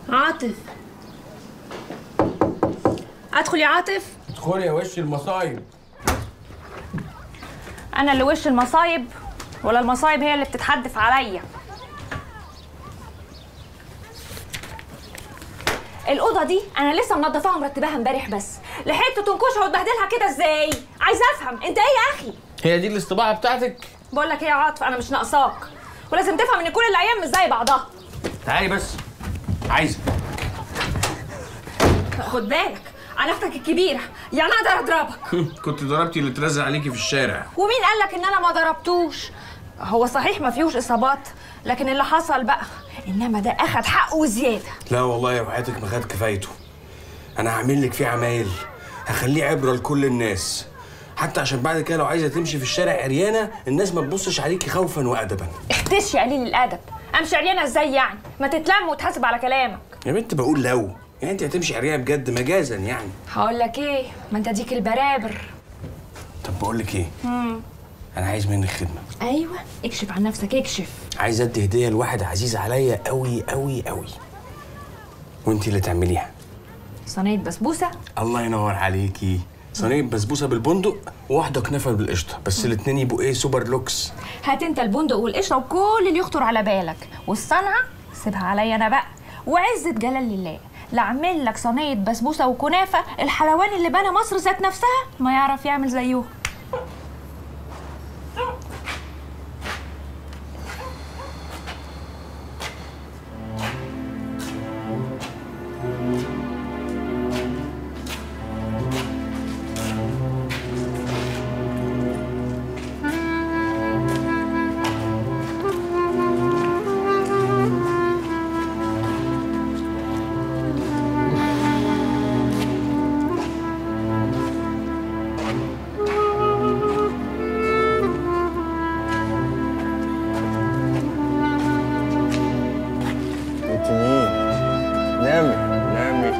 عاطف ادخل يا عاطف ادخلي يا وش المصايب انا اللي وش المصايب ولا المصايب هي اللي بتتحدف عليا الأوضة دي أنا لسه منضفاها ومرتباها امبارح بس لحقت تنكشها وتبهدلها كده ازاي؟ عايزة أفهم أنت إيه يا أخي؟ هي دي الاستباعة بتاعتك بقول لك إيه يا عاطف أنا مش ناقصاك ولازم تفهم إن كل الأيام مش زي بعضها تعالي بس عايزة خد بالك أنا أختك الكبيرة يعني أقدر أضربك كنت ضربتي اللي اترزع عليكي في الشارع ومين قال لك ان انا ما ضربتوش هو صحيح ما فيهوش اصابات لكن اللي حصل بقى انما ده اخد حقه وزياده لا والله يا وحياتك ما خد كفايته انا هعمل لك فيه عمايل هخليه عبره لكل الناس حتى عشان بعد كده لو عايزه تمشي في الشارع عريانه الناس ما تبصش عليكي خوفا وادبا اختش يا قليل الادب امشي عريانه ازاي يعني ما تتلم وتحاسب على كلامك يا بنت بقول لو يعني انت هتمشي عريانه بجد مجازا يعني هقول لك ايه ما انت ديك البرابر طب بقول لك ايه انا عايز منك خدمه ايوه اكشف عن نفسك اكشف عايز ادي هديه لواحد عزيز عليا قوي قوي قوي وانت اللي تعمليها صينيه بسبوسه الله ينور عليكي صينيه بسبوسه بالبندق وواحده كنافه بالقشطه بس الاتنين يبقوا ايه سوبر لوكس هات انت البندق والقشطه وكل اللي يخطر على بالك والصنعه سيبها عليا انا بقى وعزه جلال لله لا اعمل لك صينيه بسبوسه وكنافه الحلواني اللي بنى مصر ذات نفسها ما يعرف يعمل زيهم انت مين؟ نامي نامي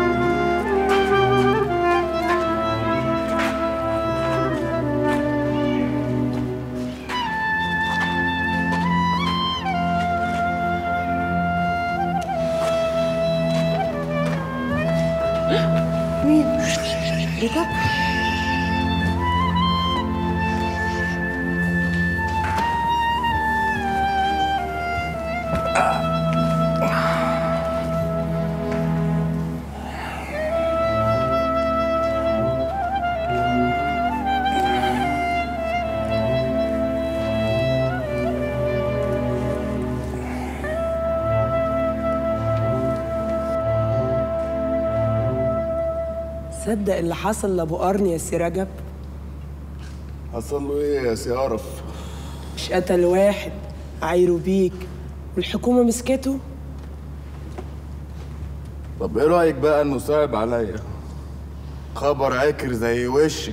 صدق اللي حصل لابو قرن يا سي رجب حصل له ايه يا سي قرف مش قتل واحد عايروا بيك والحكومه مسكته طب ايه رايك بقى انه صعب عليا خبر عاكر زي وشك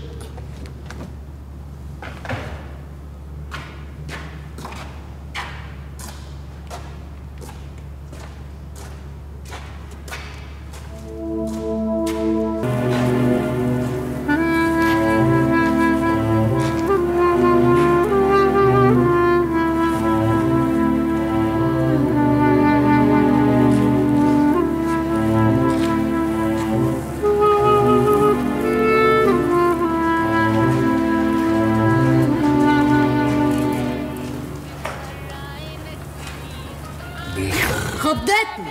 خضتني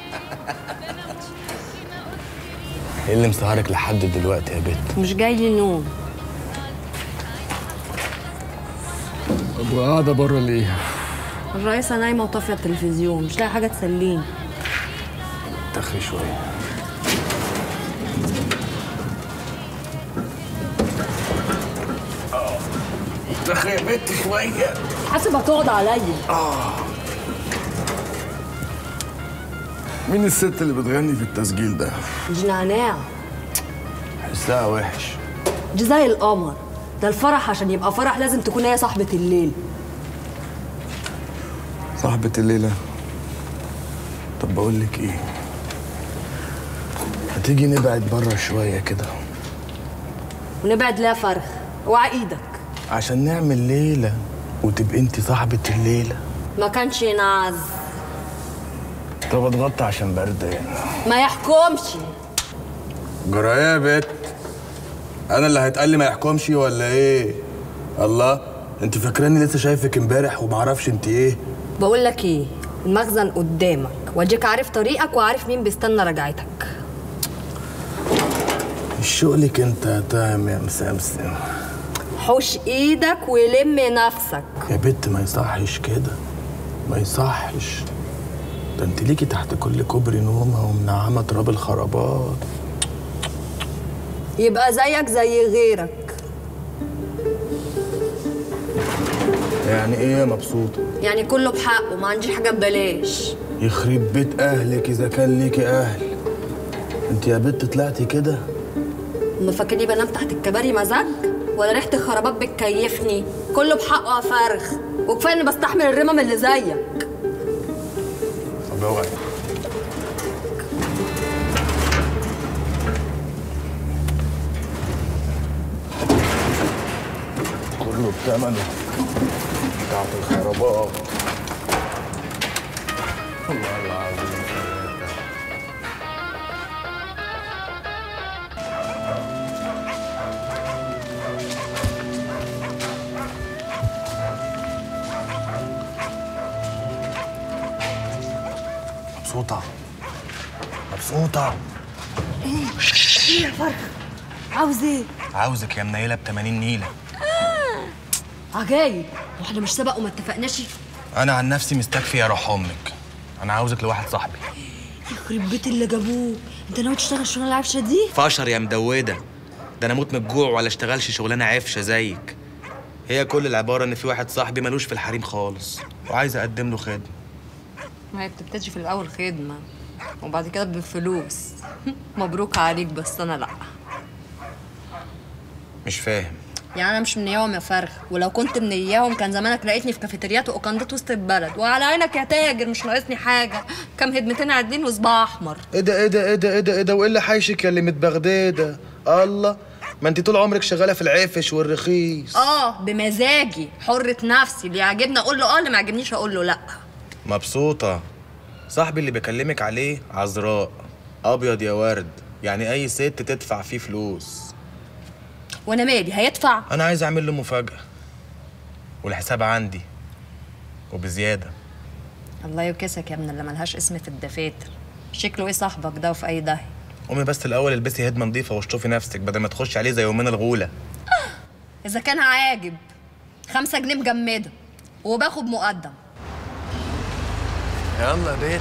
ايه اللي مسهرك لحد دلوقتي يا بت؟ مش جاي لي نوم طب قاعدة بره ليه؟ الرئيسة نايمة وطافية التلفزيون مش لاقي حاجة تسليني تخري شوية تخري يا بت شوية حاسب هتقعد عليا مين الست اللي بتغني في التسجيل ده دي نعناع حسها وحش دي زي القمر ده الفرح عشان يبقى فرح لازم تكون هي صاحبة الليل صاحبة الليلة طب بقول لك ايه هتيجي نبعد بره شوية كده ونبعد لها فرخ اوعى ايدك عشان نعمل ليلة وتبقي انت صاحبة الليلة ما كانش ينعز طب اتغطى عشان بردان ما يحكمش جرايه يا بت انا اللي هيتقال لي ما يحكمش ولا ايه الله انت فاكراني لسه شايفك امبارح ومعرفش انت ايه بقول لك ايه المخزن قدامك واديك عارف طريقك وعارف مين بيستنى رجعتك شغلك انت تمام يا مسمسم حوش ايدك ولم نفسك يا بت ما يصحش كده ما يصحش ده انت ليكي تحت كل كوبري نومه ومنعمه تراب الخرابات يبقى زيك زي غيرك يعني ايه يا مبسوطه يعني كله بحقه ما عنديش حاجه ببلاش يخرب بيت اهلك اذا كان ليكي اهل انت يا بت طلعتي كده ما فاكرني بنام تحت الكباري مزاج ولا ريحه الخرابات بتكيفني كله بحقه يا فرخ وكفايه اني بستحمل الرمم اللي زيك طب اوعي كله بثمنه بتاعت الخرابات الله العظيم ثلاثة. مبسوطة مبسوطة عاوز ايه عاوزك يا منيلة ب 80 نيلة عجايب واحنا مش سبق وما اتفقناش أنا عن نفسي مستكفي يا روح أمك أنا عاوزك لواحد صاحبي يخرب بيت اللي جابوه انت ناوي تشتغل الشغلانه العفشه دي فشر يا مدودة ده انا اموت من الجوع ولا اشتغلش شغلانه عفشه زيك هي كل العباره ان في واحد صاحبي ملوش في الحريم خالص وعايز اقدم له خدمه ما هي بتبتدي في الاول خدمه وبعد كده بفلوس مبروك عليك بس انا لا مش فاهم يعني انا مش من اياهم يا فرخ ولو كنت من اياهم كان زمانك لقيتني في كافيتريات واوكندات وسط البلد وعلى عينك يا تاجر مش ناقصني حاجه كام هدمتين عادين وصباع احمر ايه ده ايه ده ايه ده ايه ده ايه ده وايه اللي حايشك يا اللي متبغداده الله ما انت طول عمرك شغاله في العفش والرخيص اه بمزاجي حرة نفسي اللي يعجبني اقول له اه اللي ما يعجبنيش اقول له لا مبسوطه صاحبي اللي بكلمك عليه عذراء ابيض يا ورد يعني اي ست تدفع فيه فلوس وانا مالي هيدفع انا عايز اعمل له مفاجاه والحساب عندي وبزياده الله يوكسك يا ابن اللي ملهاش اسم في الدفاتر شكله ايه صاحبك ده وفي اي داهيه قومي بس الاول البسي هدمه نظيفه واشطفي نفسك بدل ما تخشي عليه زي يومين الغوله اذا كان عاجب خمسة جنيه مجمده وباخد مقدم يلا بيت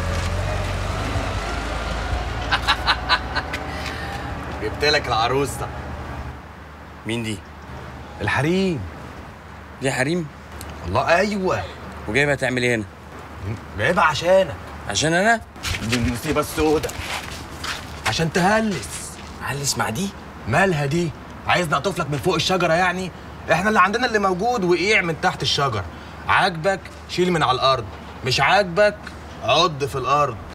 جبت لك العروسه مين دي؟ الحريم دي حريم والله ايوه وجايبها تعمل ايه هنا؟ جايبها عشانك عشان انا دي المصيبه السوداء عشان تهلس هلس مع دي مالها دي عايز نقطف لك من فوق الشجره يعني احنا اللي عندنا اللي موجود وقيع من تحت الشجر عاجبك شيل من على الارض مش عاجبك عض في الارض